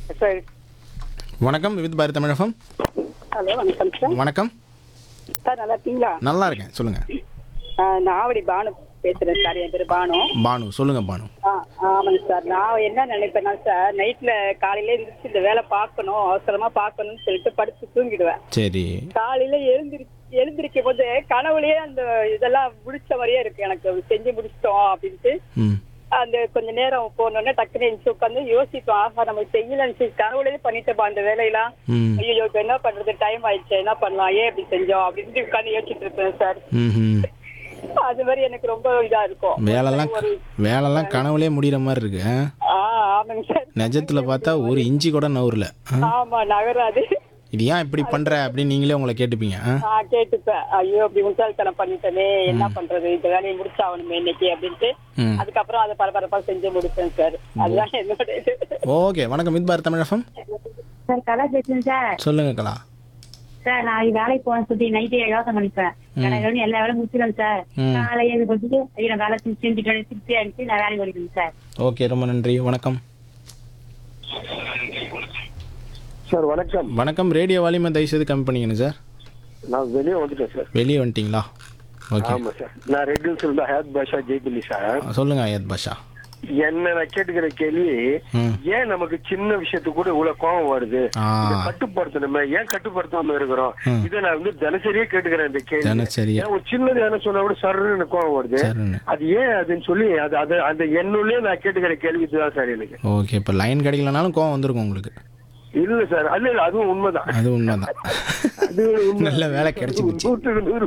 Sir வணக்கம் with Bharathi Tamilagam hello வணக்கம் sir வணக்கம் சார் நல்லா இருக்கீங்களா நல்லா இருக்கேன் சொல்லுங்க ஆ, நான் ஆவடி பானு பேசுறேன் சார் என் பேர் பானு பானு சொல்லுங்க பானு ஆ ஆமாங்க சார் நான் என்ன நினைப்பேன்னா சார் நைட்ல காலையில எழுந்திரிச்சு இந்த வேலை பார்க்கணும் அவசரமா பார்க்கணும்னு சொல்லிட்டு படுத்து தூங்கிடுவேன் சரி காலையில எழுந்திரி எழுந்திருக்கும் போது கனவுலயே அந்த இதெல்லாம் முடிச்ச மாதிரியே இருக்கு எனக்கு செஞ்சு முடிச்சிட்டோம் அப்படின்ட்டு ம் அந்த கொஞ்ச நேரம் போனோடனே டக்குனு எழுந்து உட்காந்து யோசிப்போம் ஆஹா நம்ம செய்யலன்னு சொல்லி கனவுலயே பண்ணிட்டோம் அந்த வேலையெல்லாம் ம் ஐயோ இப்ப என்ன பண்றது டைம் ஆயிடுச்சு என்ன பண்ணலாம் ஏன் இப்படி செஞ்சோம் அப்படின்னு உட்காந்து யோசிச்சுட்டு இருப்பேன் சார் ம் ம் அது மாதிரி எனக்கு ரொம்ப இதா இருக்கும் வேலைலாம் வேலைலாம் கனவுலே முடிகிற மாதிரி இருக்கு ஆ? ஆ ஆமாங்க சார் நிஜத்தில் பார்த்தா ஒரு இஞ்சி கூட நவுறல ஆ? ஆமா நகராது இது ஏன் இப்படி பண்ற அப்படின்னு நீங்களே உங்களை கேட்டுப்பீங்க ஆ? நான் கேட்டுப்பேன் ஐயோ இப்படி முட்டாள்தனம் பண்ணிட்டேனே என்ன பண்றது இந்த வேலையை முடிச்சாகணுமே இன்னைக்கு அப்படின்ட்டு ம் அதுக்கப்புறம் அதை பரபரப்பா செஞ்சு முடிப்பேன் சார் அதுதான் என்னோட இது ஓகே வணக்கம் வித் பாரதி தமிழகம் சார் கலா பேசுறேன் சார் சொல்லுங்க கலா சார் நான் வேலைக்கு போன சொல்லி நைட்டு யோசனை பண்ணிப்பேன் கடை எல்லா வேலையும் முடிச்சிடுவேன் சார் ம். காலை எழுந்து கொடுத்துட்டு ஐயோ நான் வேலை செஞ்சு செஞ்சுட்டு திருப்தி அடிச்சு நான் வேலைக்கு போயிடுவேன் சார் ஓகே ரொம்ப நன்றி வணக்கம் சார் வணக்கம் வணக்கம் ரேடியோ வால்யூமை தயவுசெய்து கம்மி பண்ணிக்கணும் சார் நான் வெளியே வந்துட்டேன் சார் வெளியே வந்துட்டீங்களா ஓகே ஆமா சார் நான் ரெட் ஹில்ஸ் இருந்து ஹயாத் பாஷா ஜெய்பில்லி சார் சொல்லுங்க அயத் பாஷா என்ன நான் கேட்டுக்கிற கேள்வி ம் ஏன் நமக்கு சின்ன விஷயத்துக்கு கூட இவ்வளவு கோவம் வருது ஆ இதை கட்டுப்படுத்தணுமே ஏன் கட்டுப்படுத்தாம இருக்கிறோம் ம். இதை நான் வந்து தினசரியே கேட்டுக்கிறேன் இந்த கேள்வி தினசரியா ஏன் ஒரு சின்னது என்ன சொன்னா கூட சர்ன்னு கோவம் வருது சரிண்ணே அது ஏன் அதுன்னு சொல்லி அது அது அந்த எண்ணுள்ளே நான் கேட்டுக்கிற கேள்வி இதுதான் சார் எனக்கு ஓகே இப்போ லைன் கிடைக்கலனாலும் கோவம் வந்திருக்கும் உங்களுக்கு இல்ல சார் அல்ல இல்ல அதுவும் உண்மைதான் அது உண்மைதான் அது உண்மை. நல்ல வேலை கிடைச்சு போச்சு. நூற்றுக்கு நூறு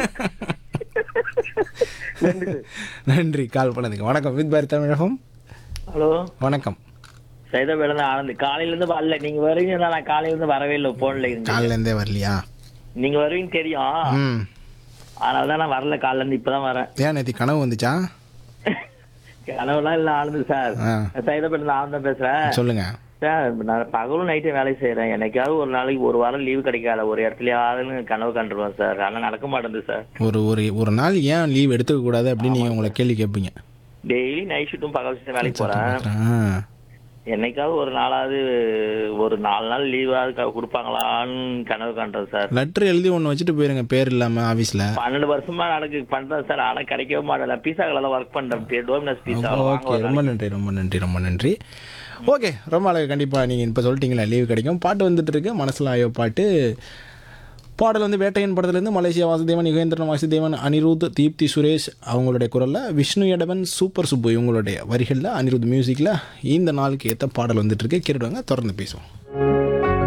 நன்றி சார் நன்றி கால் பண்ணதுக்கு வணக்கம் வித் பாரதி தமிழகம் ஹலோ வணக்கம் சைதாபேட தான் ஆனந்த் காலையில இருந்து வரல நீங்க வருவீங்க நான் காலையில இருந்து வரவே இல்லை போன்ல இருந்து காலிலேருந்தே வரலையா நீங்க வருவீங்க தெரியும் ம் அதனால தான் நான் வரல காலைல இருந்து இப்பதான் வரேன் ஏன் நேத்தி கனவு வந்துச்சா கனவுலாம் இல்ல ஆனந்த் சார் ஆ சைதாபேட தான் ஆனந்த் பேசுறேன் சொல்லுங்க சார் நான் பகலும் நைட்டும் வேலை செய்யறேன் என்னைக்காவது ஒரு நாளைக்கு ஒரு வாரம் லீவு கிடைக்காத ஒரு இடத்துலயாவது கனவு கண்டுருவேன் சார் ஆனா நடக்க மாட்டேங்குது சார் ஒரு ஒரு ஒரு நாள் ஏன் லீவ் எடுத்துக்க கூடாது அப்படின்னு நீங்கள் உங்களை கேள்வி கேட்பீங்க டெய்லி நைட் ஷிஃப்ட்டும் பகல் ஷிஃப்ட்டும் வேலைக்கு போறேன் ஆ என்னைக்காவது ஒரு நாளாவது ஒரு நாலு நாள் லீவாவது க- கொடுப்பாங்களான்னு கனவு காண்றேன் சார் லெட்டர் எழுதி ஒன்று வச்சுட்டு போயிருங்க பேர் இல்லாமல் ஆஃபீஸில் பன்னெண்டு வருஷமா நடக்கு பண்றேன் சார் ஆனா கிடைக்கவே மாட்டேன் பீஸா கடையில ஒர்க் பண்றேன் டோமினஸ் பீஸா ஓகே ரொம்ப நன்றி ரொம்ப நன்றி ரொம்ப நன்றி ஓகே ரொம்ப அழகு கண்டிப்பாக நீங்கள் இப்போ சொல்லிட்டீங்களா லீவ் கிடைக்கும் பாட்டு வந்துட்டு இருக்கு மனசில் ஆயோ பாட்டு பாடல் வந்து வேட்டையன் படத்துலேருந்து மலேசியா வாசுதேவன் யுகேந்திரன் வாசுதேவன் அனிருத் தீப்தி சுரேஷ் அவங்களுடைய குரலில் விஷ்ணு எடவன் சூப்பர் சுப்பு இவங்களுடைய வரிகளில் அனிருத் மியூசிக்கில் இந்த நாளுக்கு ஏற்ற பாடல் வந்துட்டு இருக்கு கேட்டுடுவாங்க தொடர்ந்து பேசுவோம்